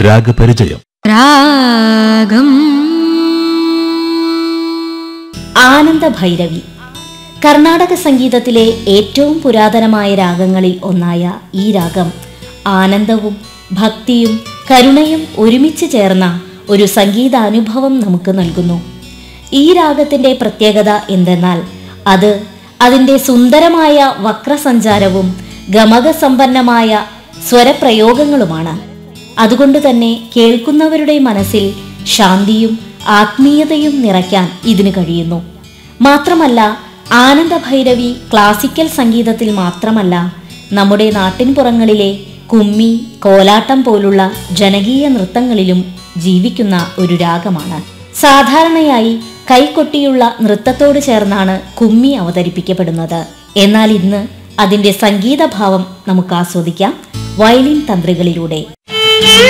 രാഗപരിചയം രാഗം ആനന്ദഭൈരവി കർണാടക സംഗീതത്തിലെ ഏറ്റവും പുരാതനമായ രാഗങ്ങളിൽ ഒന്നായ ഈ രാഗം ആനന്ദവും ഭക്തിയും കരുണയും ഒരുമിച്ച് ചേർന്ന ഒരു സംഗീതാനുഭവം നമുക്ക് നൽകുന്നു ഈ രാഗത്തിൻ്റെ പ്രത്യേകത എന്തെന്നാൽ അത് അതിൻ്റെ സുന്ദരമായ വക്രസഞ്ചാരവും ഗമകസമ്പന്നമായ സ്വരപ്രയോഗങ്ങളുമാണ് അതുകൊണ്ട് തന്നെ കേൾക്കുന്നവരുടെ മനസ്സിൽ ശാന്തിയും ആത്മീയതയും നിറയ്ക്കാൻ ഇതിന് കഴിയുന്നു മാത്രമല്ല ആനന്ദഭൈരവി ക്ലാസിക്കൽ സംഗീതത്തിൽ മാത്രമല്ല നമ്മുടെ നാട്ടിൻപുറങ്ങളിലെ കുമ്മി കോലാട്ടം പോലുള്ള ജനകീയ നൃത്തങ്ങളിലും ജീവിക്കുന്ന ഒരു രാഗമാണ് സാധാരണയായി കൈകൊട്ടിയുള്ള നൃത്തത്തോട് ചേർന്നാണ് കുമ്മി അവതരിപ്പിക്കപ്പെടുന്നത് എന്നാൽ ഇന്ന് അതിൻ്റെ സംഗീതഭാവം നമുക്ക് ആസ്വദിക്കാം വയലിൻ തന്ത്രികളിലൂടെ